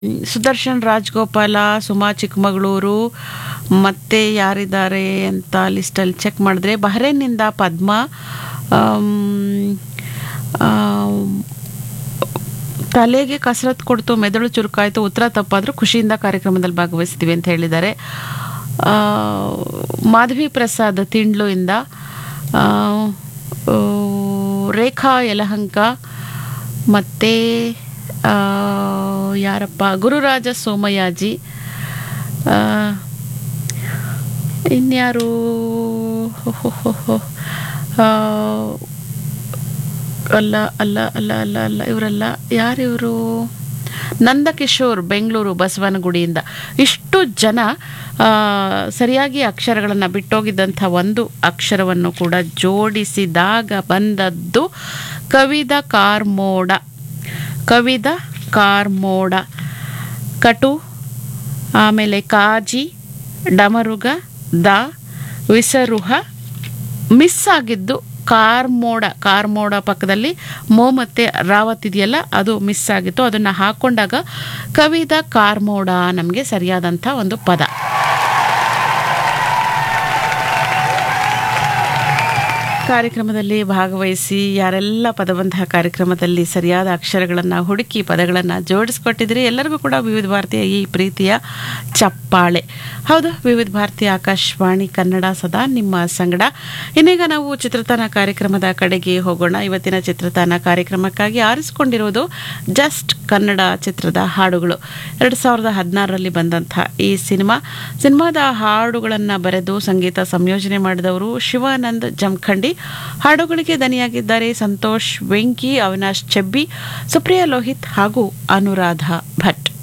ಸುದರ್ಶನ್ ರಾಜ್ಗೋಪಾಲ ಸುಮಾ ಚಿಕ್ಕಮಗಳೂರು ಮತ್ತೆ ಯಾರಿದ್ದಾರೆ ಅಂತ ಲಿಸ್ಟಲ್ಲಿ ಚೆಕ್ ಮಾಡಿದ್ರೆ ಬಹ್ರೇನ್ನಿಂದ ಪದ್ಮ ಆಮ್, ಆಮ್, ತಲೆಗೆ ಕಸರತ್ ಕೊಡ್ತು ಮೆದುಳು ಚುರುಕಾಯಿತು ಉತ್ತರ ತಪ್ಪಾದರೂ ಖುಷಿಯಿಂದ ಕಾರ್ಯಕ್ರಮದಲ್ಲಿ ಭಾಗವಹಿಸ್ತೀವಿ ಅಂತ ಹೇಳಿದ್ದಾರೆ ಆ, ಮಾಧವಿ ಪ್ರಸಾದ್ ತಿಂಡ್ಲು ಇಂದ ಆ, ಆ, ರೇಖಾ ಯಲಹಂಕ ಮತ್ತು ಯಾರಪ್ಪ ಗುರುರಾಜ ಸೋಮಯಾಜಿ ಆ, ಇನ್ಯಾರು ಹೋ, ಹೋ, ಹೋ, ಹೋ. ಆ, ಅಲ್ಲ ಅಲ್ಲ ಅಲ್ಲ ಅಲ್ಲ ಅಲ್ಲ ಇವರಲ್ಲ ಯಾರಿವರು ನಂದಕಿಶೋರ್ ಬೆಂಗಳೂರು ಬಸವನಗುಡಿಯಿಂದ ಇಷ್ಟು ಜನ ಆ, ಸರಿಯಾಗಿ ಅಕ್ಷರಗಳನ್ನು ಬಿಟ್ಟೋಗಿದ್ದಂಥ ಒಂದು ಅಕ್ಷರವನ್ನು ಕೂಡ ಜೋಡಿಸಿದಾಗ ಬಂದದ್ದು ಕವಿದ ಕಾರ್ಮೋಡ ಕವಿದ ಕಾರ್ಮೋಡ ಕಟು ಆಮೇಲೆ ಕಾಜಿ ಡಮರುಗ ದ ವಿಸರುಹ ಮಿಸ್ ಆಗಿದ್ದು ಕಾರ್ಮೋಡ ಕಾರ್ಮೋಡ ಪಕ್ಕದಲ್ಲಿ ಮೋ ಮತ್ತೆ ರಾವತ್ ಇದೆಯಲ್ಲ ಅದು ಮಿಸ್ ಆಗಿತ್ತು ಅದನ್ನು ಹಾಕೊಂಡಾಗ ಕವಿದ ಕಾರ್ಮೋಡ ನಮಗೆ ಸರಿಯಾದಂಥ ಒಂದು ಪದ ಕಾರ್ಯಕ್ರಮದಲ್ಲಿ ಭಾಗವಹಿಸಿ ಯಾರೆಲ್ಲ ಪದಬಂಧ ಕಾರ್ಯಕ್ರಮದಲ್ಲಿ ಸರಿಯಾದ ಅಕ್ಷರಗಳನ್ನು ಹುಡುಕಿ ಪದಗಳನ್ನು ಜೋಡಿಸ್ಕೊಟ್ಟಿದ್ದೀರಿ ಎಲ್ಲರಿಗೂ ಕೂಡ ವಿವಿಧ ಭಾರತೀಯ ಈ ಪ್ರೀತಿಯ ಚಪ್ಪಾಳೆ ಹೌದು ವಿವಿಧ ಭಾರತೀಯ ಆಕಾಶವಾಣಿ ಕನ್ನಡ ಸದಾ ನಿಮ್ಮ ಸಂಗಡ ಇನ್ನೀಗ ನಾವು ಚಿತ್ರತಾನ ಕಾರ್ಯಕ್ರಮದ ಕಡೆಗೆ ಹೋಗೋಣ ಇವತ್ತಿನ ಚಿತ್ರತಾನ ಕಾರ್ಯಕ್ರಮಕ್ಕಾಗಿ ಆರಿಸಿಕೊಂಡಿರುವುದು ಜಸ್ಟ್ ಕನ್ನಡ ಚಿತ್ರದ ಹಾಡುಗಳು ಎರಡು ಸಾವಿರದ ಹದಿನಾರರಲ್ಲಿ ಬಂದಂಥ ಈ ಸಿನಿಮಾ ಸಿನಿಮಾದ ಹಾಡುಗಳನ್ನು ಬರೆದು ಸಂಗೀತ ಸಂಯೋಜನೆ ಮಾಡಿದವರು ಶಿವಾನಂದ್ ಜಮಖಂಡಿ ಹಾಡುಗಳಿಗೆ ದನಿಯಾಗಿದ್ದಾರೆ ಸಂತೋಷ್ ವೆಂಕಿ ಅವಿನಾಶ್ ಚೆಬ್ಬಿ ಸುಪ್ರಿಯಾ ಲೋಹಿತ್ ಹಾಗೂ ಅನುರಾಧ ಭಟ್